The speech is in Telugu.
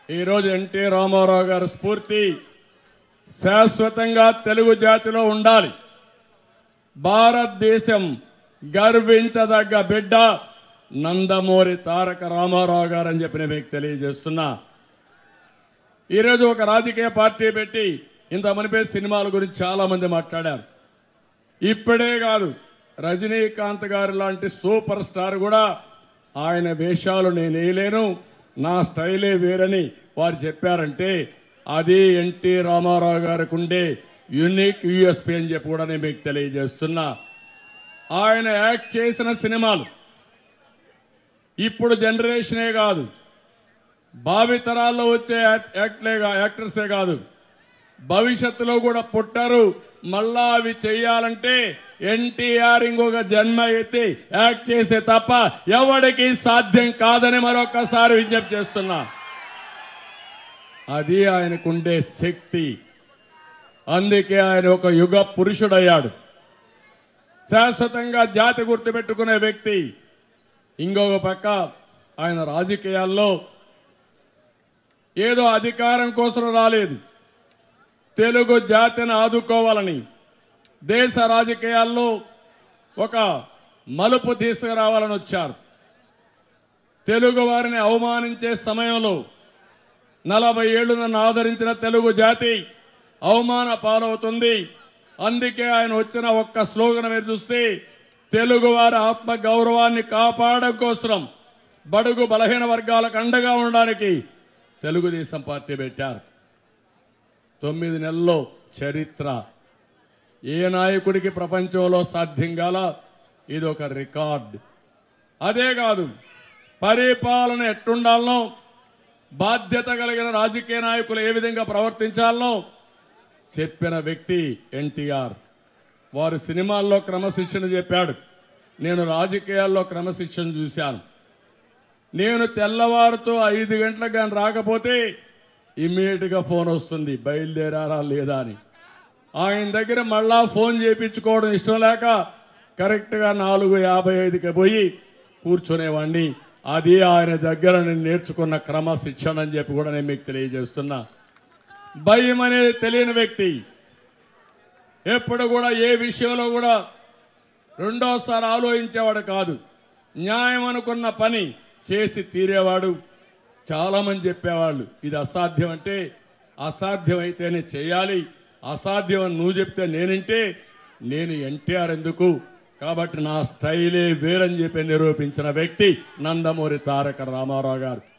ఈరోజు ఎన్టీ రామారావు గారి స్ఫూర్తి శాశ్వతంగా తెలుగు జాతిలో ఉండాలి భారతదేశం గర్వించదగ్గ బిడ్డ నందమూరి తారక రామారావు గారు అని చెప్పి నేను మీకు తెలియజేస్తున్నా ఈరోజు ఒక రాజకీయ పార్టీ పెట్టి ఇంత మనిపే సినిమాల గురించి చాలా మంది మాట్లాడారు ఇప్పుడే కాదు రజనీకాంత్ గారు లాంటి సూపర్ స్టార్ కూడా ఆయన వేషాలు నేను వేయలేను నా స్టైలే వేరని వారు చెప్పారంటే అది ఎన్టీ రామారావు గారికి ఉండే యునిక్ యూఎస్పీ అని చెప్పి కూడా నేను మీకు తెలియజేస్తున్నా ఆయన యాక్ట్ చేసిన సినిమాలు ఇప్పుడు జనరేషనే కాదు భావితరాల్లో వచ్చే యాక్- యాక్ట్లే కా- యాక్టర్సే కాదు భవిష్యత్తులో కూడా పుట్టారు మళ్ళా అవి చేయాలంటే ఎన్టీఆర్ ఇంకొక జన్మ ఎత్తి యాక్ట్ చేసే తప్ప ఎవడికి సాధ్యం కాదని మరొకసారి విజ్ఞప్తి చేస్తున్నా అది ఆయనకుండే శక్తి అందుకే ఆయన ఒక యుగ పురుషుడయ్యాడు శాశ్వతంగా జాతి గుర్తుపెట్టుకునే వ్యక్తి ఇంకొక పక్క ఆయన రాజకీయాల్లో ఏదో అధికారం కోసం రాలేదు తెలుగు జాతిని ఆదుకోవాలని దేశ రాజకీయాల్లో ఒక మలుపు తీసుకురావాలని వచ్చారు తెలుగు వారిని అవమానించే సమయంలో నలభై ఏళ్లు నన్ను ఆదరించిన తెలుగు జాతి అవమాన పాలవుతుంది అందుకే ఆయన వచ్చిన ఒక్క స్లోగన్ మీరు చూస్తే తెలుగు వారి ఆత్మ గౌరవాన్ని కాపాడడం కోసం బడుగు బలహీన వర్గాలకు అండగా ఉండడానికి తెలుగుదేశం పార్టీ పెట్టారు తొమ్మిది నెలల్లో చరిత్ర ఏ నాయకుడికి ప్రపంచంలో సాధ్యం కాల ఇది ఒక రికార్డ్ అదే కాదు పరిపాలన ఎట్టుండాలనో బాధ్యత కలిగిన రాజకీయ నాయకులు ఏ విధంగా ప్రవర్తించాలనో చెప్పిన వ్యక్తి ఎన్టీఆర్ వారు సినిమాల్లో క్రమశిక్షణ చెప్పాడు నేను రాజకీయాల్లో క్రమశిక్షణ చూశాను నేను తెల్లవారుతో ఐదు గంటలకు కానీ రాకపోతే ఇమ్మీడియట్గా ఫోన్ వస్తుంది బయలుదేరారా లేదా అని ఆయన దగ్గర మళ్ళా ఫోన్ చేయించుకోవడం ఇష్టం లేక కరెక్ట్గా నాలుగు యాభై ఐదుకి పోయి కూర్చునేవాడిని అది ఆయన దగ్గర నేను నేర్చుకున్న క్రమశిక్షణ అని చెప్పి కూడా నేను మీకు తెలియజేస్తున్నా భయం అనేది తెలియని వ్యక్తి ఎప్పుడు కూడా ఏ విషయంలో కూడా రెండోసారి ఆలోచించేవాడు కాదు న్యాయం అనుకున్న పని చేసి తీరేవాడు చాలామంది చెప్పేవాళ్ళు ఇది అసాధ్యం అంటే అసాధ్యమైతేనే చేయాలి అసాధ్యం అని నువ్వు చెప్తే నేనంటే నేను ఎన్టీఆర్ ఎందుకు కాబట్టి నా స్టైలే వేరని చెప్పి నిరూపించిన వ్యక్తి నందమూరి తారక రామారావు గారు